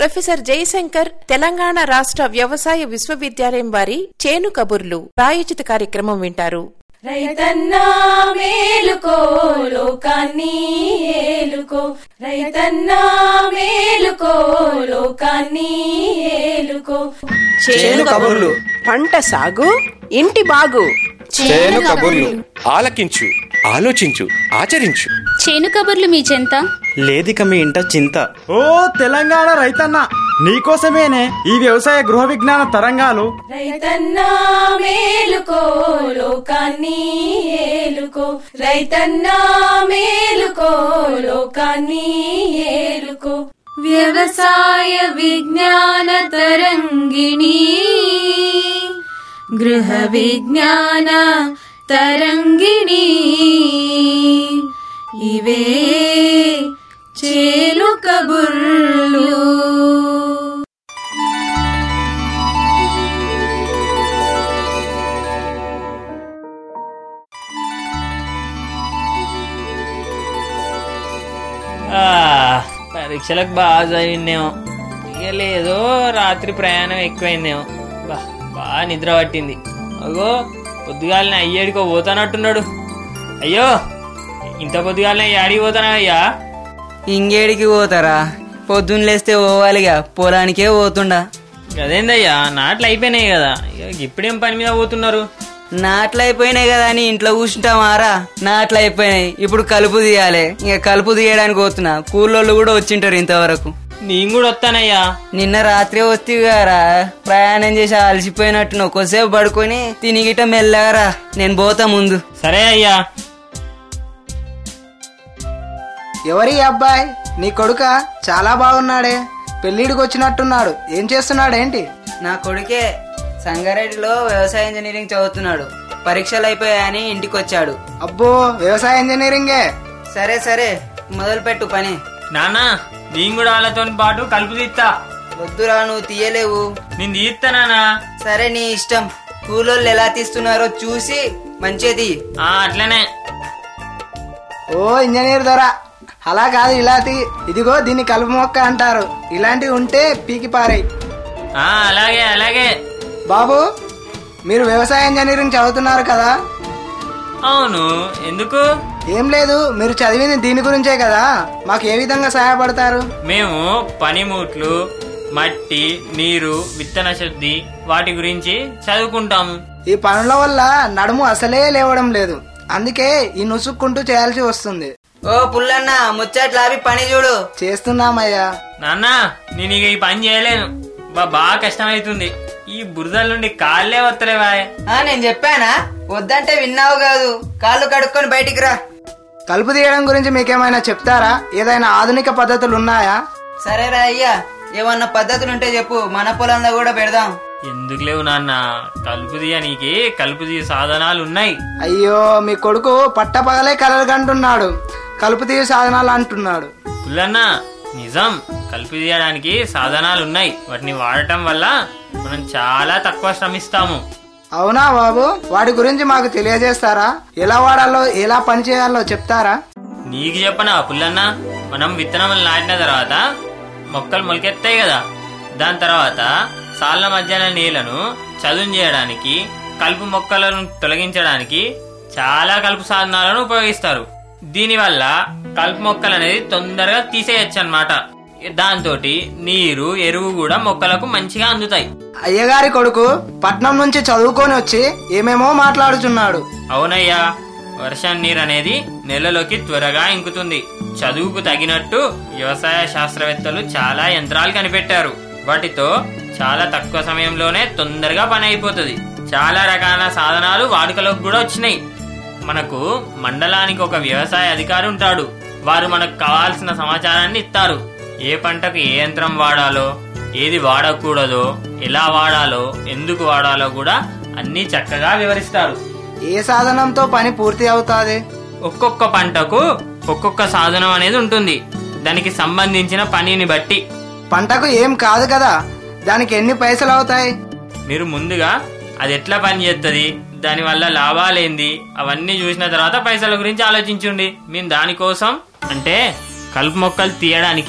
professor Jayashankar Telangana రాష్ట్ర వ్యవసాయ విశ్వవిద్యాలయం వారి చేను కబుర్లు ప్రాయోజిత కార్యక్రమం వింటారు రైతన్నా మేలుకో లోకాన్ని ఏలుకో రైతన్నా మేలుకో లోకాన్ని ఏలుకో చేను కబుర్లు పంట సాగు ఇంటి బాగు చేను కబుర్లు ఆలకించు ఆలోచించు ఆచరించు చేను కబుర్లు మీ చెంత లేదిక మీ ఇంట చింత ఓ తెలంగాణ రైతన్న నీకోసమేనే ఈ వ్యవసాయ గృహ విజ్ఞాన తరంగాలు రైతన్నా మేలుకో లోకాన్ని ఏలుకో రైతన్నా మేలుకో లోకాన్ని ఏలుకో వ్యవసాయ విజ్ఞాన తరంగిణి గృహ విజ్ఞాన తరంగిణి ఇవే చేలు కబుర్లు ఆ, పరీక్షలకు బాగా చదివిందేమో ఇక లేదో రాత్రి ప్రయాణం ఎక్కువైందేమో బా బాగా నిద్ర పట్టింది అగో పొద్దుగాలని అయ్యేడికో పోతానట్టున్నాడు అయ్యో ఇంత పొద్దుగాలని యాడికి పోతానా అయ్యా ఇంగేడికి పోతారా పొద్దున్న లేస్తే పోవాలిగా పొలానికే పోతుండా అదేందయ్యా నాట్లు అయిపోయినాయి కదా ఇక ఇప్పుడేం పని మీద పోతున్నారు నాట్లు అయిపోయినాయి కదా అని ఇంట్లో కూర్చుంటామారా నాట్లు అయిపోయినాయి ఇప్పుడు కలుపు తీయాలి ఇక కలుపు తీయడానికి పోతున్నా కూలోళ్ళు కూడా వచ్చింటారు ఇంతవరకు నేను కూడా వస్తానయ్యా నిన్న రాత్రి వస్తే గారా ప్రయాణం చేసి అలసిపోయినట్టు కొద్దిసేపు పడుకొని తిని గిట్ట మెల్లగారా నేను పోతా ముందు సరే అయ్యా ఎవరి ఈ అబ్బాయి నీ కొడుక చాలా బాగున్నాడే పెళ్ళిడికి వచ్చినట్టున్నాడు ఏం చేస్తున్నాడేంటి నా కొడుకే సంగారెడ్డిలో వ్యవసాయ ఇంజనీరింగ్ చదువుతున్నాడు పరీక్షలు అయిపోయాయని ఇంటికి వచ్చాడు అబ్బో వ్యవసాయ ఇంజనీరింగే సరే సరే మొదలు పెట్టు పని నాన్న నేను కూడా వాళ్ళతో పాటు కలుపు తీస్తా వద్దురా నువ్వు తీయలేవు నేను తీస్తానా సరే నీ ఇష్టం కూలోళ్ళు ఎలా తీస్తున్నారో చూసి మంచిగా తీ ఆ అట్లనే ఓ ఇంజనీర్ దొర అలా కాదు ఇలా తీ ఇదిగో దీన్ని కలుపు మొక్క అంటారు ఇలాంటివి ఉంటే పీకి పారాయి ఆ అలాగే అలాగే బాబు మీరు వ్యవసాయ ఇంజనీరింగ్ చదువుతున్నారు కదా అవును ఎందుకు ఏం లేదు మీరు చదివింది దీని గురించే కదా మాకు ఏ విధంగా సహాయపడతారు మేము పనిముట్లు మట్టి నీరు విత్తన శుద్ధి వాటి గురించి చదువుకుంటాము ఈ పనుల వల్ల నడుము అసలే లేవడం లేదు అందుకే ఈ నుసుక్కుంటూ చేయాల్సి వస్తుంది ఓ పుల్లన్న ముచ్చట్లాపి పని చూడు చేస్తున్నామయ్యా నాన్న నేను ఇక ఈ పని చేయలేను బా బాగా కష్టమవుతుంది ఈ బురదల నుండి కాళ్ళే వస్తలేవా ఆ నేను చెప్పానా వద్దంటే విన్నావు కాదు కాళ్ళు కడుక్కొని బయటికి రా కలుపు తీయడం గురించి మీకేమైనా చెప్తారా ఏదైనా ఆధునిక పద్ధతులు ఉన్నాయా సరేరా అయ్యా ఏమన్నా పద్ధతులు ఉంటే చెప్పు మన పొలంలో కూడా పెడదాం ఎందుకు లేవు నాన్న కలుపు తీయనీకి కలుపు తీయ సాధనాలు ఉన్నాయి అయ్యో మీ కొడుకు పట్టపగలే కలలు కంటున్నాడు కలుపు తీయ సాధనాలు అంటున్నాడు పుల్లన్న నిజం కలుపు తీయడానికి సాధనాలు ఉన్నాయి వాటిని వాడటం వల్ల మనం చాలా తక్కువ శ్రమిస్తాము అవునా బాబు వాటి గురించి మాకు తెలియజేస్తారా ఎలా వాడాలో ఎలా పని చేయాలో చెప్తారా నీకు చెప్పనా పుల్లన్న మనం విత్తనములు నాటిన తర్వాత మొక్కలు మొలకెత్తాయి కదా దాని తర్వాత సాళ్ల మధ్యాహ్న నీళ్లను చదును చేయడానికి కలుపు మొక్కలను తొలగించడానికి చాలా కలుపు సాధనాలను ఉపయోగిస్తారు దీనివల్ల కలుపు మొక్కలు అనేది తొందరగా తీసేయచ్చు అనమాట దాంతో నీరు ఎరువు కూడా మొక్కలకు మంచిగా అందుతాయి అయ్యగారి కొడుకు పట్నం నుంచి చదువుకొని వచ్చి ఏమేమో మాట్లాడుచున్నాడు అవునయ్యా వర్షం నీరు అనేది నెలలోకి త్వరగా ఇంకుతుంది చదువుకు తగినట్టు వ్యవసాయ శాస్త్రవేత్తలు చాలా యంత్రాలు కనిపెట్టారు వాటితో చాలా తక్కువ సమయంలోనే తొందరగా పని అయిపోతుంది చాలా రకాల సాధనాలు వాడుకలోకి కూడా వచ్చినాయి మనకు మండలానికి ఒక వ్యవసాయ అధికారి ఉంటాడు వారు మనకు కావాల్సిన సమాచారాన్ని ఇస్తారు ఏ పంటకు ఏ యంత్రం వాడాలో ఏది వాడకూడదో ఎలా వాడాలో ఎందుకు వాడాలో కూడా అన్ని చక్కగా వివరిస్తారు ఏ సాధనంతో పని పూర్తి అవుతాది ఒక్కొక్క పంటకు ఒక్కొక్క సాధనం అనేది ఉంటుంది దానికి సంబంధించిన పనిని బట్టి పంటకు ఏం కాదు కదా దానికి ఎన్ని పైసలు అవుతాయి మీరు ముందుగా అది ఎట్లా పని చేస్తుంది దానివల్ల లాభాలేంది అవన్నీ చూసిన తర్వాత పైసల గురించి ఆలోచించండి మేము దానికోసం అంటే కలుపు మొక్కలు తీయడానికి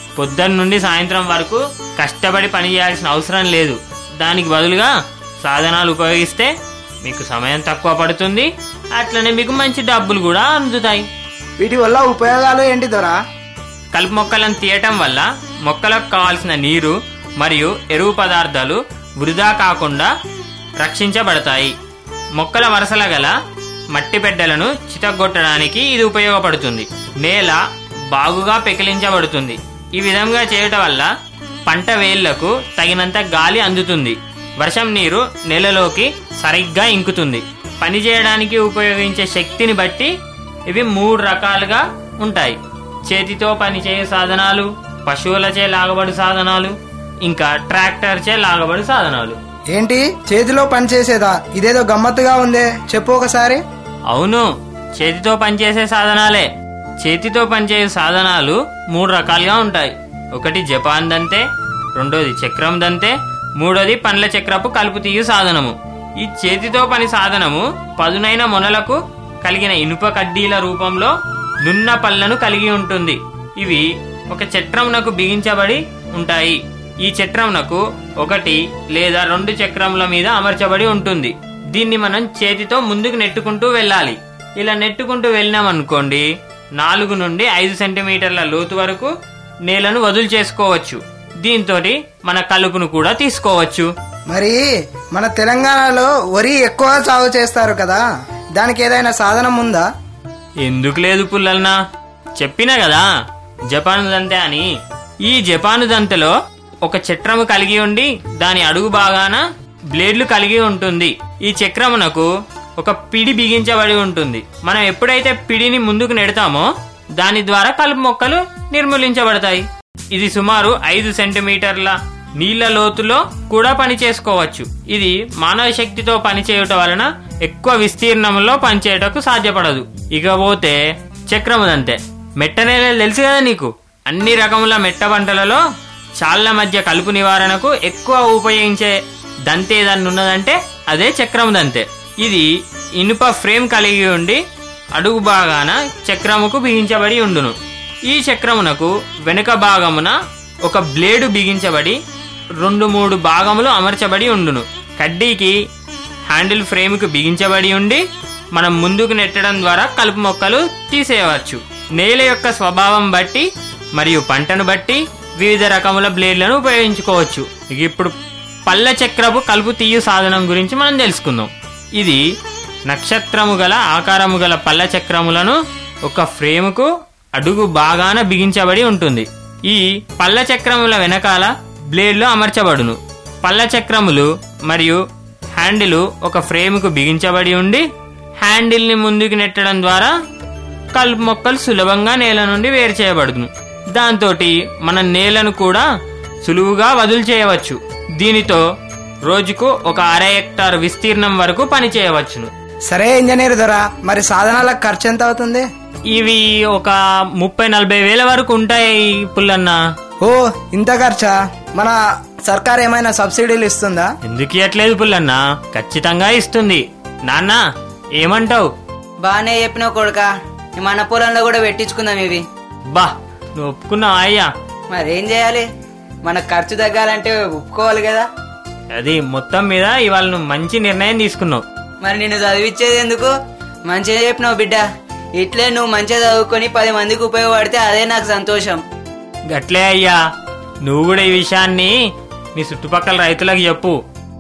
పొద్దున్న నుండి సాయంత్రం వరకు కష్టపడి పని చేయాల్సిన అవసరం లేదు దానికి బదులుగా సాధనాలు ఉపయోగిస్తే మీకు సమయం తక్కువ పడుతుంది అట్లనే మీకు మంచి డబ్బులు కూడా అందుతాయి వీటి వల్ల ఉపయోగాలు ఏంటి దొరా కలుపు మొక్కలను తీయటం వల్ల మొక్కలకు కావాల్సిన నీరు మరియు ఎరువు పదార్థాలు వృధా కాకుండా రక్షించబడతాయి మొక్కల వరసల గల మట్టి పెడ్డలను చితగొట్టడానికి ఇది ఉపయోగపడుతుంది నేల బాగుగా పెకిలించబడుతుంది ఈ విధంగా చేయటం వల్ల పంట వేళ్లకు తగినంత గాలి అందుతుంది వర్షం నీరు నేలలోకి సరిగ్గా ఇంకుతుంది పని చేయడానికి ఉపయోగించే శక్తిని బట్టి ఇవి మూడు రకాలుగా ఉంటాయి చేతితో పనిచేయు సాధనాలు పశువులచే లాగబడి సాధనాలు ఇంకా ట్రాక్టర్చే లాగబడి సాధనాలు ఏంటి చేతిలో పని చేసేదా ఇదేదో గమ్మత్తుగా ఉందే చెప్పు ఒకసారి అవును చేతితో పనిచేసే సాధనాలే చేతితో పనిచేసే సాధనాలు మూడు రకాలుగా ఉంటాయి ఒకటి జపాన్ దంతే రెండోది చక్రం దంతే మూడోది పండ్ల చక్రపు కలుపు తీయు సాధనము ఈ చేతితో పని సాధనము పదునైన మొనలకు కలిగిన ఇనుప కడ్డీల రూపంలో నున్న పళ్ళను కలిగి ఉంటుంది ఇవి ఒక చట్రమునకు బిగించబడి ఉంటాయి ఈ చట్రమునకు ఒకటి లేదా రెండు చక్రముల మీద అమర్చబడి ఉంటుంది దీన్ని మనం చేతితో ముందుకు నెట్టుకుంటూ వెళ్ళాలి ఇలా నెట్టుకుంటూ వెళ్ళినామనుకోండి నాలుగు నుండి ఐదు సెంటీమీటర్ల లోతు వరకు నేలను వదులు చేసుకోవచ్చు దీంతో మన కలుపును కూడా తీసుకోవచ్చు మరి మన తెలంగాణలో వరి ఎక్కువ సాగు చేస్తారు కదా దానికి ఏదైనా సాధనం ఉందా ఎందుకు లేదు పుల్లల్నా చెప్పినా కదా జపాను దంతె అని ఈ జపాను దంతెలో ఒక చక్రము కలిగి ఉండి దాని అడుగు భాగాన బ్లేడ్లు కలిగి ఉంటుంది ఈ చక్రమునకు ఒక పిడి బిగించబడి ఉంటుంది మనం ఎప్పుడైతే పిడిని ముందుకు నెడతామో దాని ద్వారా కలుపు మొక్కలు నిర్మూలించబడతాయి ఇది సుమారు ఐదు సెంటీమీటర్ల నీళ్ల లోతులో కూడా పని చేసుకోవచ్చు ఇది మానవ శక్తితో పనిచేయటం వలన ఎక్కువ విస్తీర్ణంలో పనిచేయటకు సాధ్యపడదు ఇకపోతే చక్రముదంతే మెట్ట నేలలు తెలుసు కదా నీకు అన్ని రకముల మెట్ట పంటలలో చాళ్ల మధ్య కలుపు నివారణకు ఎక్కువ ఉపయోగించే దంతే ఏదన్నా ఉన్నదంటే అదే చక్రము దంతే ఇది ఇనుప ఫ్రేమ్ కలిగి ఉండి అడుగు భాగాన చక్రముకు బిగించబడి ఉండును ఈ చక్రమునకు వెనుక భాగమున ఒక బ్లేడు బిగించబడి రెండు మూడు భాగములు అమర్చబడి ఉండును కడ్డీకి హ్యాండిల్ ఫ్రేమ్కు బిగించబడి ఉండి మనం ముందుకు నెట్టడం ద్వారా కలుపు మొక్కలు తీసేయవచ్చు నేల యొక్క స్వభావం బట్టి మరియు పంటను బట్టి వివిధ రకముల బ్లేడ్లను ఉపయోగించుకోవచ్చు ఇక ఇప్పుడు పళ్ళ చక్రపు కలుపు తీయు సాధనం గురించి మనం తెలుసుకుందాం ఇది నక్షత్రము గల ఆకారము గల పళ్ళ చక్రములను ఒక ఫ్రేముకు అడుగు బాగాన బిగించబడి ఉంటుంది ఈ పళ్ళ చక్రముల వెనకాల బ్లేడ్లు అమర్చబడును పళ్ళ చక్రములు మరియు హ్యాండిల్ ఒక ఫ్రేముకు బిగించబడి ఉండి హ్యాండిల్ని ముందుకు నెట్టడం ద్వారా కలుపు మొక్కలు సులభంగా నేల నుండి వేరు చేయబడును దాంతో మన నేలను కూడా సులువుగా వదులు చేయవచ్చు దీనితో రోజుకు ఒక అర హెక్టార్ విస్తీర్ణం వరకు పని చేయవచ్చును సరే ఇంజనీర్ దొర మరి సాధనాలకు ఖర్చు ఎంత అవుతుంది ఇవి ఒక ముప్పై నలభై వేల వరకు ఉంటాయి పుల్లన్న ఓ ఇంత ఖర్చా మన సర్కార్ ఏమైనా సబ్సిడీలు ఇస్తుందా ఎందుకు ఇవ్వట్లేదు పుల్లన్న ఖచ్చితంగా ఇస్తుంది నాన్న ఏమంటావు బానే చెప్పినావు కొడుక మన పొలంలో కూడా పెట్టించుకుందాం ఇవి బా నువ్వు ఒప్పుకున్నావు అయ్యా మరేం చేయాలి మన ఖర్చు తగ్గాలంటే ఒప్పుకోవాలి కదా అది మొత్తం మీద ఇవాళ నువ్వు మంచి నిర్ణయం తీసుకున్నావు మరి నిన్ను చదివించేది ఎందుకు మంచిగా చెప్పినావు బిడ్డ ఇట్లే నువ్వు మంచిగా చదువుకొని పది మందికి ఉపయోగపడితే అదే నాకు సంతోషం గట్లే అయ్యా నువ్వు కూడా ఈ విషయాన్ని నీ చుట్టుపక్కల రైతులకు చెప్పు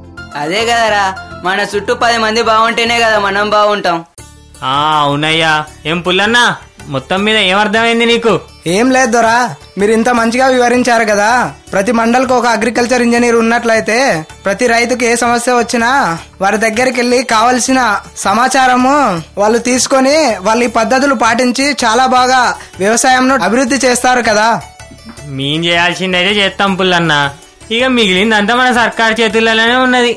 అదే కదరా మన చుట్టూ పది మంది బాగుంటేనే కదా మనం బాగుంటాం ఆ అవునయ్యా ఏం పుల్లన్నా మొత్తం మీద ఏమర్థమైంది నీకు ఏం లేదు దొరా మీరు ఇంత మంచిగా వివరించారు కదా ప్రతి మండలకు ఒక అగ్రికల్చర్ ఇంజనీర్ ఉన్నట్లయితే ప్రతి రైతుకి ఏ సమస్య వచ్చినా వారి దగ్గరికి వెళ్ళి కావలసిన సమాచారము వాళ్ళు తీసుకొని వాళ్ళు ఈ పద్ధతులు పాటించి చాలా బాగా వ్యవసాయంను అభివృద్ధి చేస్తారు కదా మేం చేయాల్సిందైతే చేస్తాం పుల్లన్న ఇక మిగిలిందంతా మన సర్కార్ చేతుల్లోనే ఉన్నది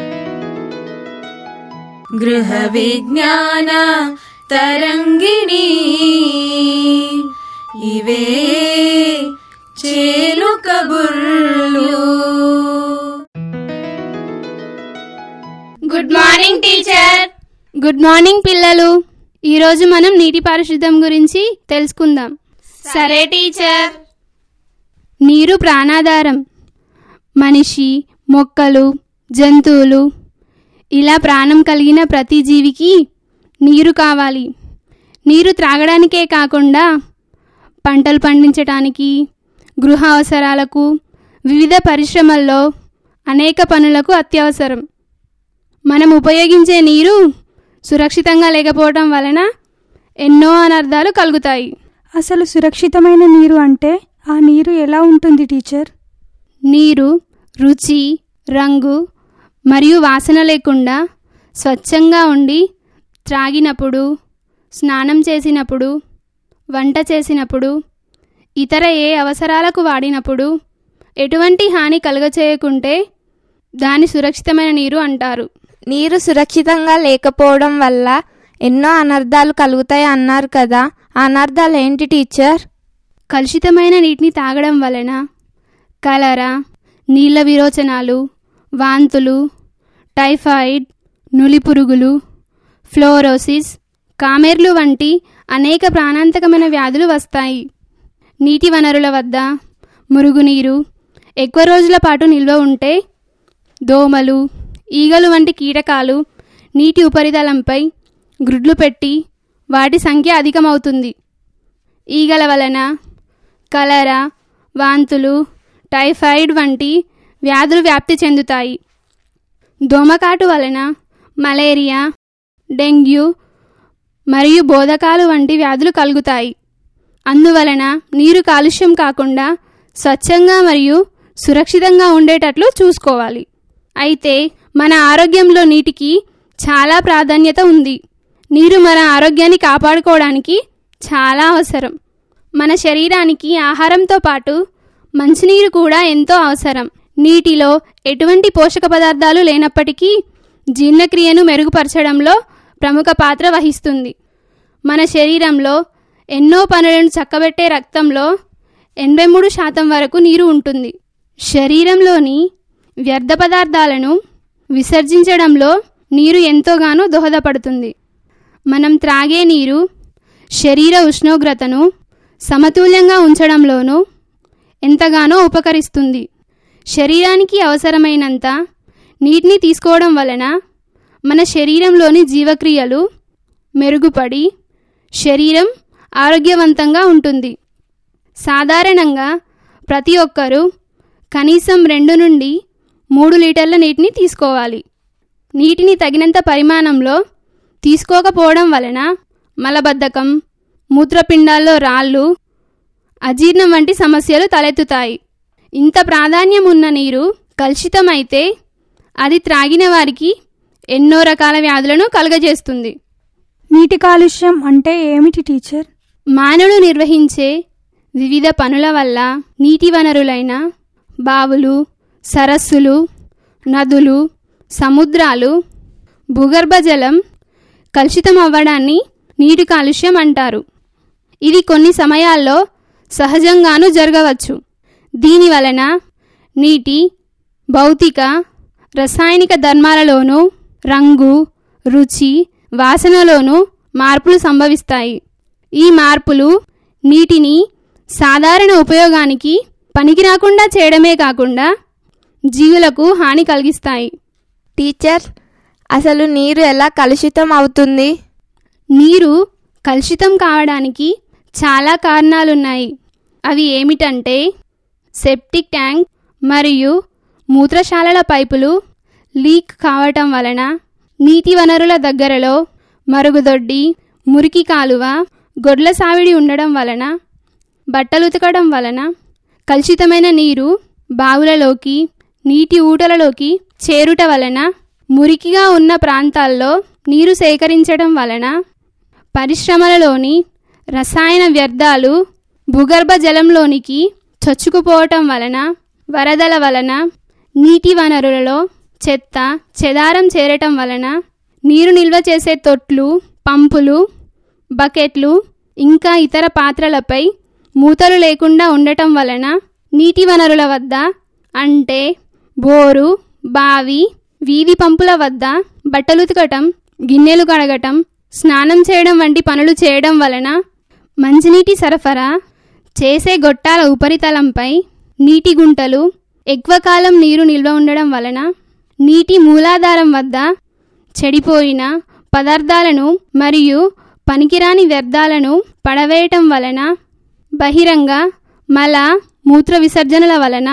గృహ విజ్ఞాన తరంగిణి ఇవే చేలు కబుర్లు good morning teacher good morning పిల్లలు ఈరోజు మనం నీటి పారిశుద్ధ్యం గురించి తెలుసుకుందాం సరే టీచర్ నీరు ప్రాణాధారం మనిషి మొక్కలు జంతువులు ఇలా ప్రాణం కలిగిన ప్రతి జీవికి నీరు కావాలి నీరు త్రాగడానికే కాకుండా పంటలు పండించడానికి గృహ అవసరాలకు వివిధ పరిశ్రమల్లో అనేక పనులకు అత్యవసరం మనం ఉపయోగించే నీరు సురక్షితంగా లేకపోవడం వలన ఎన్నో అనర్థాలు కలుగుతాయి అసలు సురక్షితమైన నీరు అంటే ఆ నీరు ఎలా ఉంటుంది టీచర్ నీరు రుచి రంగు మరియు వాసన లేకుండా స్వచ్ఛంగా ఉండి త్రాగినప్పుడు స్నానం చేసినప్పుడు వంట చేసినప్పుడు ఇతర ఏ అవసరాలకు వాడినప్పుడు ఎటువంటి హాని కలుగచేయకుంటే దాని సురక్షితమైన నీరు అంటారు నీరు సురక్షితంగా లేకపోవడం వల్ల ఎన్నో అనర్థాలు కలుగుతాయి అన్నారు కదా ఆ అనర్థాలు ఏంటి టీచర్ కలుషితమైన నీటిని తాగడం వలన కలరా నీళ్ల విరోచనాలు వాంతులు టైఫాయిడ్ నులిపురుగులు ఫ్లోరోసిస్ కామెర్లు వంటి అనేక ప్రాణాంతకమైన వ్యాధులు వస్తాయి నీటి వనరుల వద్ద మురుగునీరు ఎక్కువ రోజుల పాటు నిల్వ ఉంటే దోమలు ఈగలు వంటి కీటకాలు నీటి ఉపరితలంపై గ్రుడ్లు పెట్టి వాటి సంఖ్య అధికమవుతుంది ఈగల వలన కలరా వాంతులు టైఫాయిడ్ వంటి వ్యాధులు వ్యాప్తి చెందుతాయి దోమకాటు వలన మలేరియా డెంగ్యూ మరియు బోధకాలు వంటి వ్యాధులు కలుగుతాయి అందువలన నీరు కాలుష్యం కాకుండా స్వచ్ఛంగా మరియు సురక్షితంగా ఉండేటట్లు చూసుకోవాలి అయితే మన ఆరోగ్యంలో నీటికి చాలా ప్రాధాన్యత ఉంది నీరు మన ఆరోగ్యాన్ని కాపాడుకోవడానికి చాలా అవసరం మన శరీరానికి ఆహారంతో పాటు మంచినీరు కూడా ఎంతో అవసరం నీటిలో ఎటువంటి పోషక పదార్థాలు లేనప్పటికీ జీర్ణక్రియను మెరుగుపరచడంలో ప్రముఖ పాత్ర వహిస్తుంది మన శరీరంలో ఎన్నో పనులను చక్కబెట్టే రక్తంలో ఎనభై మూడు శాతం వరకు నీరు ఉంటుంది శరీరంలోని వ్యర్థ పదార్థాలను విసర్జించడంలో నీరు ఎంతోగానో దోహదపడుతుంది మనం త్రాగే నీరు శరీర ఉష్ణోగ్రతను సమతుల్యంగా ఉంచడంలోనూ ఎంతగానో ఉపకరిస్తుంది శరీరానికి అవసరమైనంత నీటిని తీసుకోవడం వలన మన శరీరంలోని జీవక్రియలు మెరుగుపడి శరీరం ఆరోగ్యవంతంగా ఉంటుంది సాధారణంగా ప్రతి ఒక్కరూ కనీసం రెండు నుండి మూడు లీటర్ల నీటిని తీసుకోవాలి నీటిని తగినంత పరిమాణంలో తీసుకోకపోవడం వలన మలబద్ధకం మూత్రపిండాల్లో రాళ్ళు అజీర్ణం వంటి సమస్యలు తలెత్తుతాయి ఇంత ప్రాధాన్యం ఉన్న నీరు కలుషితమైతే అది త్రాగిన వారికి ఎన్నో రకాల వ్యాధులను కలుగజేస్తుంది నీటి కాలుష్యం అంటే ఏమిటి టీచర్ మానవులు నిర్వహించే వివిధ పనుల వల్ల నీటి వనరులైన బావులు సరస్సులు నదులు సముద్రాలు భూగర్భ జలం కలుషితం అవ్వడాన్ని నీటి కాలుష్యం అంటారు ఇది కొన్ని సమయాల్లో సహజంగానూ జరగవచ్చు దీని వలన నీటి భౌతిక రసాయనిక ధర్మాలలోనూ రంగు రుచి వాసనలోనూ మార్పులు సంభవిస్తాయి ఈ మార్పులు నీటిని సాధారణ ఉపయోగానికి పనికి రాకుండా చేయడమే కాకుండా జీవులకు హాని కలిగిస్తాయి టీచర్ అసలు నీరు ఎలా కలుషితం అవుతుంది నీరు కలుషితం కావడానికి చాలా కారణాలున్నాయి అవి ఏమిటంటే సెప్టిక్ ట్యాంక్ మరియు మూత్రశాలల పైపులు లీక్ కావటం వలన నీటి వనరుల దగ్గరలో మరుగుదొడ్డి మురికి కాలువ గొడ్ల సావిడి ఉండడం వలన బట్టలు ఉతకడం వలన కలుషితమైన నీరు బావులలోకి నీటి ఊటలలోకి చేరుట వలన మురికిగా ఉన్న ప్రాంతాల్లో నీరు సేకరించడం వలన పరిశ్రమలలోని రసాయన వ్యర్థాలు భూగర్భ జలంలోనికి చొచ్చుకుపోవటం వలన వరదల వలన నీటి వనరులలో చెత్త చెదారం చేరటం వలన నీరు నిల్వ చేసే తొట్లు పంపులు బకెట్లు ఇంకా ఇతర పాత్రలపై మూతలు లేకుండా ఉండటం వలన నీటి వనరుల వద్ద అంటే బోరు బావి వీధి పంపుల వద్ద బట్టలు ఉతకటం గిన్నెలు కడగటం స్నానం చేయడం వంటి పనులు చేయడం వలన మంచినీటి సరఫరా చేసే గొట్టాల ఉపరితలంపై నీటి గుంటలు ఎక్కువ కాలం నీరు నిల్వ ఉండడం వలన నీటి మూలాధారం వద్ద చెడిపోయిన పదార్థాలను మరియు పనికిరాని వ్యర్థాలను పడవేయటం వలన బహిరంగ మల మూత్ర విసర్జనల వలన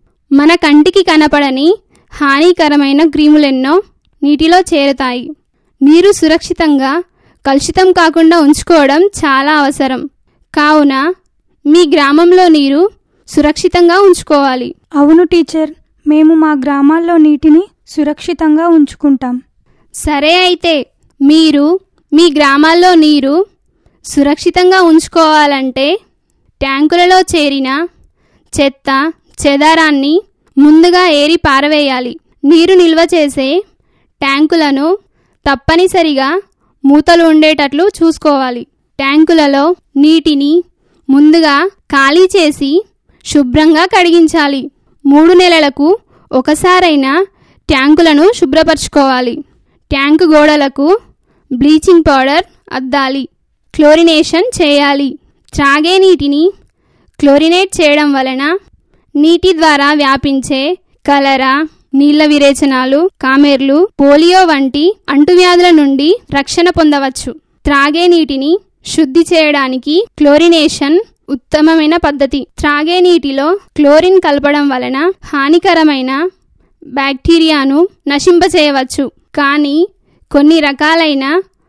మన కంటికి కనపడని హానికరమైన క్రిములెన్నో నీటిలో చేరుతాయి నీరు సురక్షితంగా కలుషితం కాకుండా ఉంచుకోవడం చాలా అవసరం కావున మీ గ్రామంలో నీరు సురక్షితంగా ఉంచుకోవాలి అవును టీచర్ మేము మా గ్రామాల్లో నీటిని సురక్షితంగా ఉంచుకుంటాం సరే అయితే మీరు మీ గ్రామాల్లో నీరు సురక్షితంగా ఉంచుకోవాలంటే ట్యాంకులలో చేరిన చెత్త చెదారాన్ని ముందుగా ఏరి పారవేయాలి నీరు నిల్వ చేసే ట్యాంకులను తప్పనిసరిగా మూతలు ఉండేటట్లు చూసుకోవాలి ట్యాంకులలో నీటిని ముందుగా ఖాళీ చేసి శుభ్రంగా కడిగించాలి మూడు నెలలకు ఒకసారైనా ట్యాంకులను శుభ్రపరచుకోవాలి ట్యాంకు గోడలకు బ్లీచింగ్ పౌడర్ అద్దాలి క్లోరినేషన్ చేయాలి త్రాగే నీటిని క్లోరినేట్ చేయడం వలన నీటి ద్వారా వ్యాపించే కలరా నీళ్ల విరేచనాలు కామెర్లు పోలియో వంటి అంటువ్యాధుల నుండి రక్షణ పొందవచ్చు త్రాగే నీటిని శుద్ధి చేయడానికి క్లోరినేషన్ ఉత్తమమైన పద్ధతి త్రాగే నీటిలో క్లోరిన్ కలపడం వలన హానికరమైన బ్యాక్టీరియాను నశింపచేయవచ్చు కానీ కొన్ని రకాలైన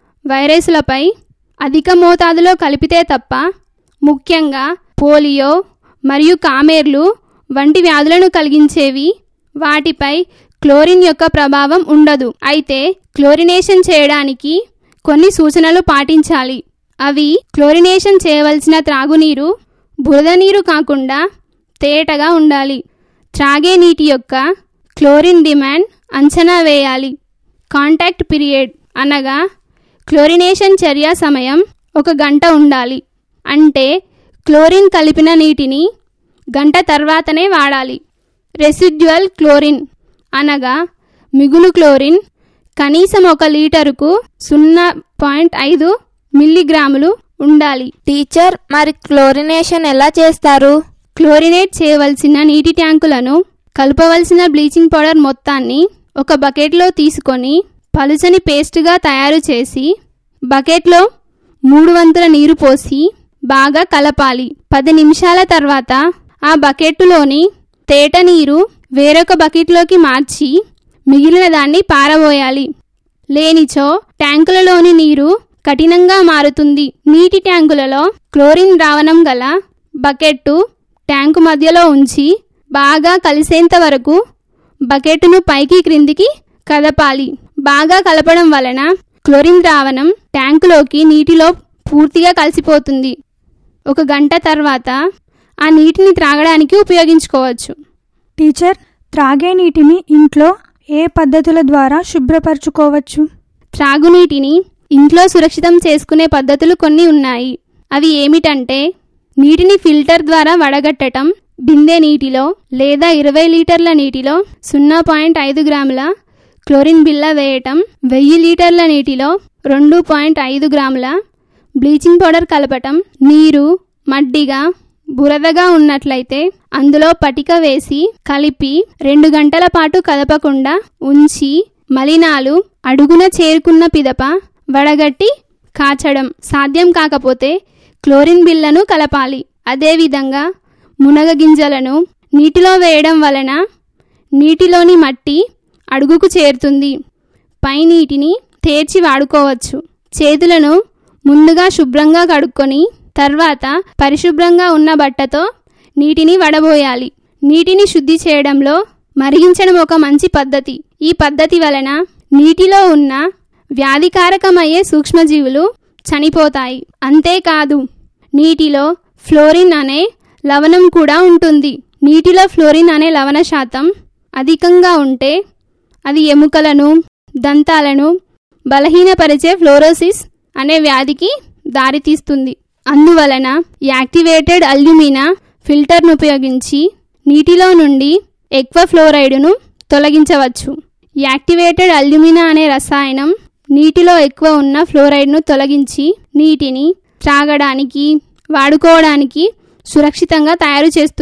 వైరస్లపై అధిక మోతాదులో కలిపితే తప్ప ముఖ్యంగా పోలియో మరియు కామెర్లు వంటి వ్యాధులను కలిగించేవి వాటిపై క్లోరిన్ యొక్క ప్రభావం ఉండదు అయితే క్లోరినేషన్ చేయడానికి కొన్ని సూచనలు పాటించాలి అవి క్లోరినేషన్ చేయవలసిన త్రాగునీరు బురద నీరు కాకుండా తేటగా ఉండాలి త్రాగే నీటి యొక్క క్లోరిన్ డిమాండ్ అంచనా వేయాలి కాంటాక్ట్ పీరియడ్ అనగా క్లోరినేషన్ చర్య సమయం ఒక గంట ఉండాలి అంటే క్లోరిన్ కలిపిన నీటిని గంట తర్వాతనే వాడాలి రెసిడ్యువల్ క్లోరిన్ అనగా మిగులు క్లోరిన్ కనీసం ఒక లీటరుకు సున్నా పాయింట్ ఐదు మిల్లీగ్రాములు ఉండాలి టీచర్ మరి క్లోరినేషన్ ఎలా చేస్తారు క్లోరినేట్ చేయవలసిన నీటి ట్యాంకులను కలపవలసిన బ్లీచింగ్ పౌడర్ మొత్తాన్ని ఒక బకెట్లో తీసుకొని పలుచని పేస్టుగా తయారు చేసి బకెట్లో మూడు వంతుల నీరు పోసి బాగా కలపాలి పది నిమిషాల తర్వాత ఆ బకెట్టులోని తేట నీరు వేరొక బకెట్లోకి మార్చి మిగిలిన దాన్ని పారబోయాలి లేనిచో ట్యాంకులలోని నీరు కఠినంగా మారుతుంది నీటి ట్యాంకులలో క్లోరిన్ ద్రావణం గల బకెట్టు ట్యాంకు మధ్యలో ఉంచి బాగా కలిసేంత వరకు బకెట్ను పైకి క్రిందికి కదపాలి బాగా కలపడం వలన క్లోరిన్ ద్రావణం ట్యాంకులోకి నీటిలో పూర్తిగా కలిసిపోతుంది ఒక గంట తర్వాత ఆ నీటిని త్రాగడానికి ఉపయోగించుకోవచ్చు టీచర్ త్రాగే నీటిని ఇంట్లో ఏ పద్ధతుల ద్వారా శుభ్రపరచుకోవచ్చు త్రాగునీటిని ఇంట్లో సురక్షితం చేసుకునే పద్ధతులు కొన్ని ఉన్నాయి అవి ఏమిటంటే నీటిని ఫిల్టర్ ద్వారా వడగట్టడం బిందె నీటిలో లేదా ఇరవై లీటర్ల నీటిలో సున్నా పాయింట్ ఐదు గ్రాముల క్లోరిన్ బిల్ల వేయటం వెయ్యి లీటర్ల నీటిలో రెండు పాయింట్ ఐదు గ్రాముల బ్లీచింగ్ పౌడర్ కలపటం నీరు మడ్డిగా బురదగా ఉన్నట్లయితే అందులో పటిక వేసి కలిపి రెండు గంటల పాటు కదపకుండా ఉంచి మలినాలు అడుగున చేరుకున్న పిదప వడగట్టి కాచడం సాధ్యం కాకపోతే క్లోరిన్ బిల్లను కలపాలి అదేవిధంగా మునగ గింజలను నీటిలో వేయడం వలన నీటిలోని మట్టి అడుగుకు చేరుతుంది పై నీటిని తేర్చి వాడుకోవచ్చు చేతులను ముందుగా శుభ్రంగా కడుక్కొని తర్వాత పరిశుభ్రంగా ఉన్న బట్టతో నీటిని వడబోయాలి నీటిని శుద్ధి చేయడంలో మరిగించడం ఒక మంచి పద్ధతి ఈ పద్ధతి వలన నీటిలో ఉన్న వ్యాధికారకమయ్యే సూక్ష్మజీవులు చనిపోతాయి అంతేకాదు నీటిలో ఫ్లోరిన్ అనే లవణం కూడా ఉంటుంది నీటిలో ఫ్లోరిన్ అనే లవణ శాతం అధికంగా ఉంటే అది ఎముకలను దంతాలను బలహీనపరిచే ఫ్లోరోసిస్ అనే వ్యాధికి దారితీస్తుంది అందువలన యాక్టివేటెడ్ అల్యూమినా ఫిల్టర్ను ఉపయోగించి నీటిలో నుండి ఎక్కువ ఫ్లోరైడును తొలగించవచ్చు యాక్టివేటెడ్ అల్యూమినా అనే రసాయనం నీటిలో ఎక్కువ ఉన్న ఫ్లోరైడ్ను తొలగించి నీటిని త్రాగడానికి వాడుకోవడానికి సురక్షితంగా తయారు చేస్తుంది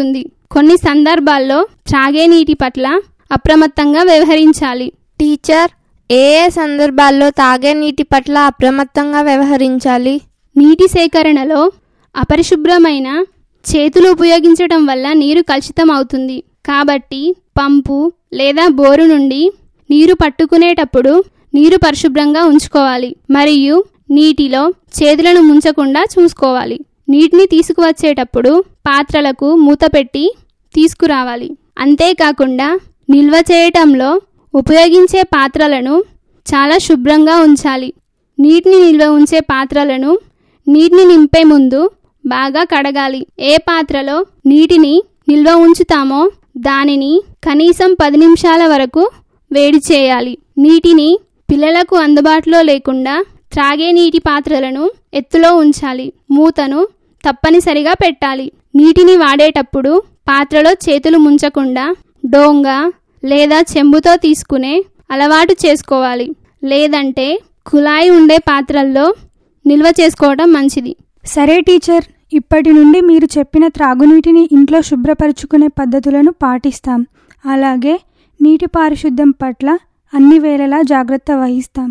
కొన్ని సందర్భాల్లో త్రాగే నీటి పట్ల అప్రమత్తంగా వ్యవహరించాలి టీచర్ ఏ ఏ సందర్భాల్లో తాగే నీటి పట్ల అప్రమత్తంగా వ్యవహరించాలి నీటి సేకరణలో అపరిశుభ్రమైన చేతులు ఉపయోగించడం వల్ల నీరు కలుషితం అవుతుంది కాబట్టి పంపు లేదా బోరు నుండి నీరు పట్టుకునేటప్పుడు నీరు పరిశుభ్రంగా ఉంచుకోవాలి మరియు నీటిలో చేతులను ముంచకుండా చూసుకోవాలి నీటిని తీసుకువచ్చేటప్పుడు పాత్రలకు మూత పెట్టి తీసుకురావాలి అంతేకాకుండా నిల్వ చేయటంలో ఉపయోగించే పాత్రలను చాలా శుభ్రంగా ఉంచాలి నీటిని నిల్వ ఉంచే పాత్రలను నీటిని నింపే ముందు బాగా కడగాలి ఏ పాత్రలో నీటిని నిల్వ ఉంచుతామో దానిని కనీసం పది నిమిషాల వరకు వేడి చేయాలి నీటిని పిల్లలకు అందుబాటులో లేకుండా త్రాగే నీటి పాత్రలను ఎత్తులో ఉంచాలి మూతను తప్పనిసరిగా పెట్టాలి నీటిని వాడేటప్పుడు పాత్రలో చేతులు ముంచకుండా డోంగ లేదా చెంబుతో తీసుకునే అలవాటు చేసుకోవాలి లేదంటే కుళాయి ఉండే పాత్రల్లో నిల్వ చేసుకోవడం మంచిది సరే టీచర్ ఇప్పటి నుండి మీరు చెప్పిన త్రాగునీటిని ఇంట్లో శుభ్రపరుచుకునే పద్ధతులను పాటిస్తాం అలాగే నీటి పారిశుద్ధ్యం పట్ల అన్ని వేళలా జాగ్రత్త వహిస్తాం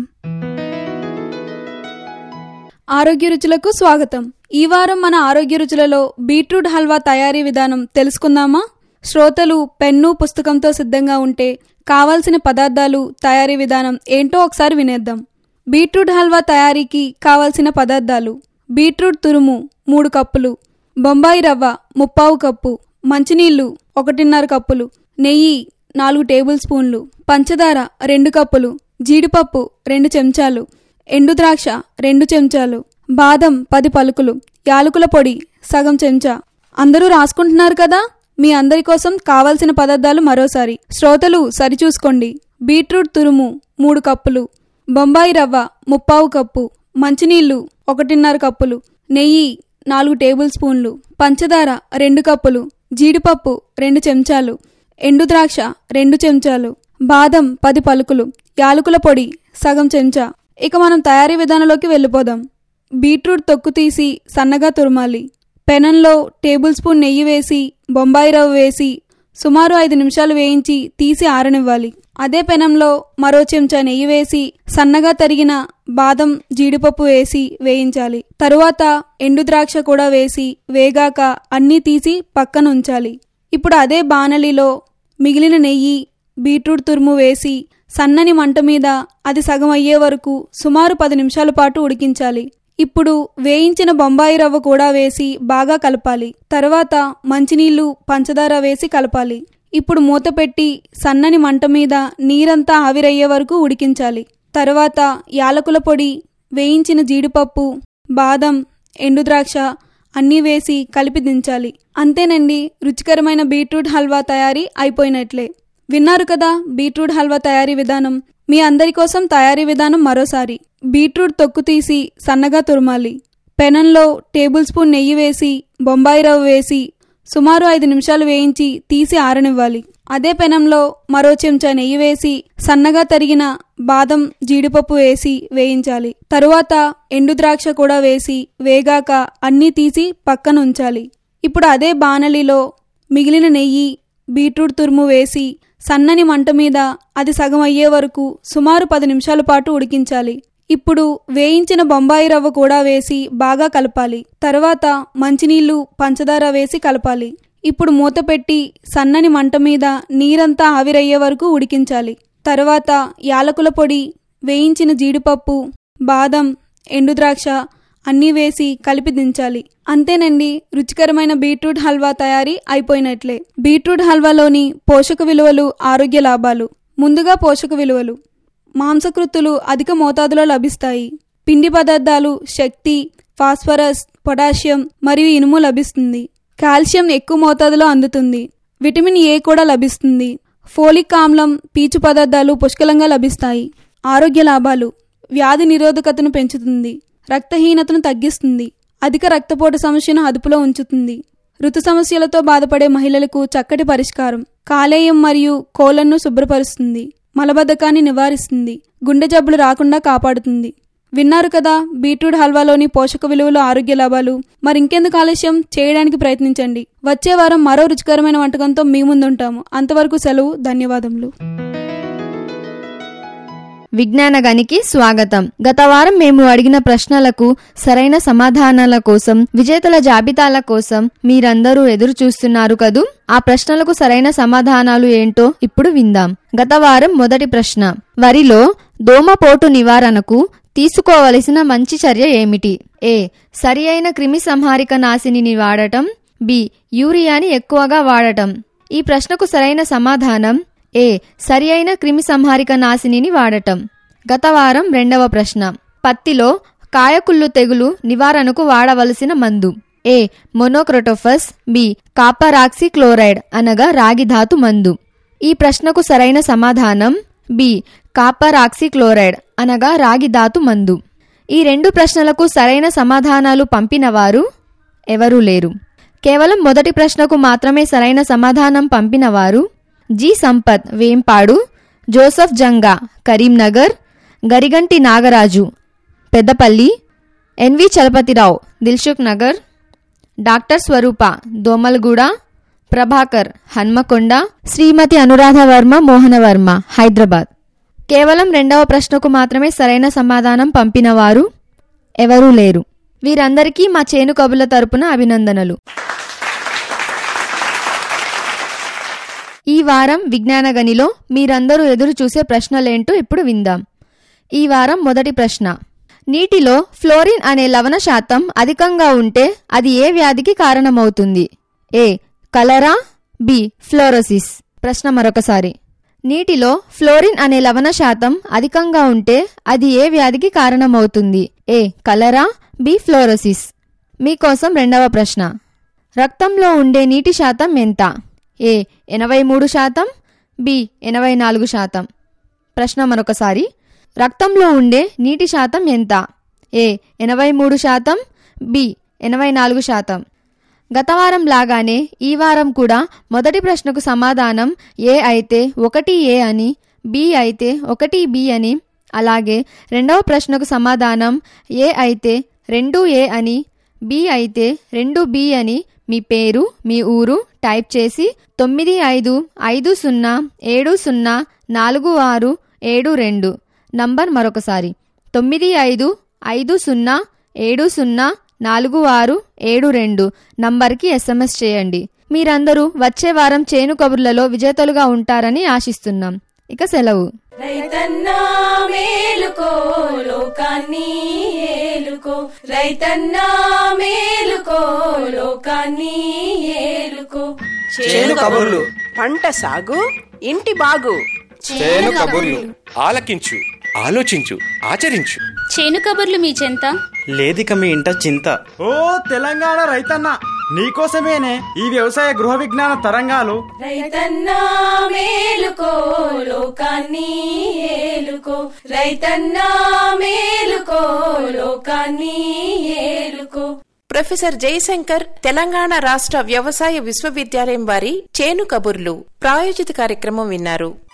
ఆరోగ్య రుచులకు స్వాగతం ఈ వారం మన ఆరోగ్య రుచులలో బీట్రూట్ హల్వా తయారీ విధానం తెలుసుకుందామా శ్రోతలు పెన్ను పుస్తకంతో సిద్ధంగా ఉంటే కావాల్సిన పదార్థాలు తయారీ విధానం ఏంటో ఒకసారి వినేద్దాం బీట్రూట్ హల్వా తయారీకి కావాల్సిన పదార్థాలు బీట్రూట్ తురుము మూడు కప్పులు బొంబాయి రవ్వ ముప్పావు కప్పు మంచినీళ్లు ఒకటిన్నర కప్పులు నెయ్యి నాలుగు టేబుల్ స్పూన్లు పంచదార రెండు కప్పులు జీడిపప్పు రెండు చెంచాలు ఎండు ద్రాక్ష రెండు చెంచాలు బాదం పది పలుకులు యాలకుల పొడి సగం చెంచా అందరూ రాసుకుంటున్నారు కదా మీ అందరి కోసం కావలసిన పదార్థాలు మరోసారి శ్రోతలు సరిచూసుకోండి బీట్రూట్ తురుము మూడు కప్పులు బొంబాయి రవ్వ ముప్పావు కప్పు మంచినీళ్లు ఒకటిన్నర కప్పులు నెయ్యి నాలుగు టేబుల్ స్పూన్లు పంచదార రెండు కప్పులు జీడిపప్పు రెండు చెంచాలు ఎండు ద్రాక్ష రెండు చెంచాలు బాదం పది పలుకులు యాలకుల పొడి సగం చెంచా ఇక మనం తయారీ విధానంలోకి వెళ్ళిపోదాం బీట్రూట్ తొక్కు తీసి సన్నగా తురమాలి పెనంలో టేబుల్ స్పూన్ నెయ్యి వేసి బొంబాయి రవ్వ వేసి సుమారు ఐదు నిమిషాలు వేయించి తీసి ఆరనివ్వాలి అదే పెనంలో మరో చెంచా నెయ్యి వేసి సన్నగా తరిగిన బాదం జీడిపప్పు వేసి వేయించాలి తరువాత ఎండు ద్రాక్ష కూడా వేసి వేగాక అన్నీ తీసి పక్కన ఉంచాలి ఇప్పుడు అదే బాణలిలో మిగిలిన నెయ్యి బీట్రూట్ తురుము వేసి సన్నని మంట మీద అది సగం అయ్యే వరకు సుమారు పది నిమిషాల పాటు ఉడికించాలి ఇప్పుడు వేయించిన బొంబాయి రవ్వ కూడా వేసి బాగా కలపాలి తర్వాత మంచినీళ్లు పంచదార వేసి కలపాలి ఇప్పుడు మూత పెట్టి సన్నని మంట మీద నీరంతా ఆవిరయ్యే వరకు ఉడికించాలి తర్వాత యాలకుల పొడి వేయించిన జీడిపప్పు బాదం ఎండుద్రాక్ష అన్నీ వేసి కలిపి దించాలి అంతేనండి రుచికరమైన బీట్రూట్ హల్వా తయారీ అయిపోయినట్లే విన్నారు కదా బీట్రూట్ హల్వా తయారీ విధానం మీ అందరి కోసం తయారీ విధానం మరోసారి బీట్రూట్ తొక్కు తీసి సన్నగా తురమాలి పెనంలో టేబుల్ స్పూన్ నెయ్యి వేసి బొంబాయి రవ్వ వేసి సుమారు ఐదు నిమిషాలు వేయించి తీసి ఆరనివ్వాలి అదే పెనంలో మరో చెంచా నెయ్యి వేసి సన్నగా తరిగిన బాదం జీడిపప్పు వేసి వేయించాలి తరువాత ఎండు ద్రాక్ష కూడా వేసి వేగాక అన్నీ తీసి పక్కన ఉంచాలి ఇప్పుడు అదే బాణలిలో మిగిలిన నెయ్యి బీట్రూట్ తురుము వేసి సన్నని మంట మీద అది సగం అయ్యే వరకు సుమారు పది నిమిషాల పాటు ఉడికించాలి ఇప్పుడు వేయించిన బొంబాయి రవ్వ కూడా వేసి బాగా కలపాలి తర్వాత మంచినీళ్లు పంచదార వేసి కలపాలి ఇప్పుడు మూత పెట్టి సన్నని మంట మీద నీరంతా ఆవిరయ్యే వరకు ఉడికించాలి తర్వాత యాలకుల పొడి వేయించిన జీడిపప్పు బాదం ఎండుద్రాక్ష అన్నీ వేసి కలిపి దించాలి అంతేనండి రుచికరమైన బీట్రూట్ హల్వా తయారీ అయిపోయినట్లే బీట్రూట్ హల్వాలోని పోషక విలువలు ఆరోగ్య లాభాలు ముందుగా పోషక విలువలు మాంసకృత్తులు అధిక మోతాదులో లభిస్తాయి పిండి పదార్థాలు శక్తి ఫాస్ఫరస్ పొటాషియం మరియు ఇనుము లభిస్తుంది కాల్షియం ఎక్కువ మోతాదులో అందుతుంది విటమిన్ ఏ కూడా లభిస్తుంది ఫోలిక్ ఆమ్లం పీచు పదార్థాలు పుష్కలంగా లభిస్తాయి ఆరోగ్య లాభాలు వ్యాధి నిరోధకతను పెంచుతుంది రక్తహీనతను తగ్గిస్తుంది అధిక రక్తపోటు సమస్యను అదుపులో ఉంచుతుంది ఋతు సమస్యలతో బాధపడే మహిళలకు చక్కటి పరిష్కారం కాలేయం మరియు కోళ్లను శుభ్రపరుస్తుంది మలబద్ధకాన్ని నివారిస్తుంది గుండె జబ్బులు రాకుండా కాపాడుతుంది విన్నారు కదా బీట్రూట్ హల్వాలోని పోషక విలువలు ఆరోగ్య లాభాలు మరి ఇంకెందుకు ఆలస్యం చేయడానికి ప్రయత్నించండి వచ్చే వారం మరో రుచికరమైన వంటకంతో మీ ముందుంటాము అంతవరకు సెలవు ధన్యవాదములు విజ్ఞానగానికి స్వాగతం గత వారం మేము అడిగిన ప్రశ్నలకు సరైన సమాధానాల కోసం విజేతల జాబితాల కోసం మీరందరూ ఎదురు చూస్తున్నారు కదూ ఆ ప్రశ్నలకు సరైన సమాధానాలు ఏంటో ఇప్పుడు విందాం గత వారం మొదటి ప్రశ్న వరిలో దోమపోటు నివారణకు తీసుకోవలసిన మంచి చర్య ఏమిటి ఏ సరి అయిన క్రిమి సంహారిక నాశినిని వాడటం బి యూరియాని ఎక్కువగా వాడటం ఈ ప్రశ్నకు సరైన సమాధానం ఏ సరి అయిన క్రిమి సంహారిక నాశినిని వాడటం గత వారం రెండవ ప్రశ్న పత్తిలో కాయకుళ్ళు తెగులు నివారణకు వాడవలసిన మందు ఏ మొనోక్రోటోఫస్ బి కాపరాక్సి క్లోరైడ్ అనగా రాగి ధాతు మందు ఈ ప్రశ్నకు సరైన సమాధానం బి కాపరాక్సి క్లోరైడ్ అనగా రాగి ధాతు మందు ఈ రెండు ప్రశ్నలకు సరైన సమాధానాలు పంపినవారు ఎవరూ లేరు కేవలం మొదటి ప్రశ్నకు మాత్రమే సరైన సమాధానం పంపినవారు G Sampath Vempadu Joseph Janga Karimnagar Garigunti Nagaraju Peddapalli N V Chalapathirao Dilsukhnagar doctor Swarupa Domalguda Prabhakar Hanamkonda Srimathi Anuradha Varma Mohanavarma Hyderabad కేవలం రెండవ ప్రశ్నకు మాత్రమే సరైన సమాధానం పంపినవారు ఎవరూ లేరు వీరందరికీ మా చేను కబుల తరపున అభినందనలు ఈ వారం విజ్ఞాన గనిలో మీరందరూ ఎదురు చూసే ప్రశ్నలేంటో ఇప్పుడు విందాం ఈ వారం మొదటి ప్రశ్న నీటిలో ఫ్లోరిన్ అనే లవణ శాతం అధికంగా ఉంటే అది ఏ వ్యాధికి కారణమవుతుంది ఏ కలరా బి ఫ్లోరోసిస్ ప్రశ్న మరొకసారి నీటిలో ఫ్లోరిన్ అనే లవణ శాతం అధికంగా ఉంటే అది ఏ వ్యాధికి కారణమవుతుంది ఏ కలరా బి ఫ్లోరోసిస్ మీకోసం రెండవ ప్రశ్న రక్తంలో ఉండే నీటి శాతం ఎంత ఏ ఎనభై మూడు శాతం బి ఎనభై నాలుగు శాతం ప్రశ్న మరొకసారి రక్తంలో ఉండే నీటి శాతం ఎంత ఏ ఎనభై మూడు శాతం బి ఎనభై నాలుగు శాతం గత వారం లాగానే ఈ వారం కూడా మొదటి ప్రశ్నకు సమాధానం ఏ అయితే ఒకటి ఏ అని బి అయితే ఒకటి బి అని అలాగే రెండవ ప్రశ్నకు సమాధానం ఏ అయితే రెండు ఏ అని బి అయితే రెండు బి అని మీ పేరు మీ ఊరు టైప్ చేసి తొమ్మిది ఐదు ఐదు సున్నా ఏడు సున్నా నాలుగు ఆరు ఏడు రెండు నంబర్ మరొకసారి తొమ్మిది ఐదు ఐదు సున్నా ఏడు సున్నా నాలుగు ఆరు ఏడు రెండు నంబర్కి ఎస్ఎంఎస్ చేయండి మీరందరూ వచ్చే వారం చేను కబుర్లలో విజేతలుగా ఉంటారని ఆశిస్తున్నాం ఇక సెలవు రైతన్నా మేలుకో లోకాన్ని ఏలుకో రైతన్నా మేలుకో లోకాన్ని ఏలుకో చేను కబుర్లు పంట సాగు ఇంటి బాగు చేను కబుర్లు ఆలకించు ఆలోచించు ఆచరించు చేను కబుర్లు మీ చెంత లేదిక మీ ఇంట చింత ఓ తెలంగాణ రైతన్న నీకోసమేనే ఈ వ్యవసాయ గృహ విజ్ఞాన తరంగాలు రైతన్నా మేలుకో లోకాన్ని ఏలుకో రైతన్నా మేలుకో లోకాన్ని ఏలుకో ప్రొఫెసర్ జయశంకర్ తెలంగాణ రాష్ట్ర వ్యవసాయ విశ్వవిద్యాలయం వారి చేను కబుర్లు ప్రాయోజిత కార్యక్రమం విన్నారు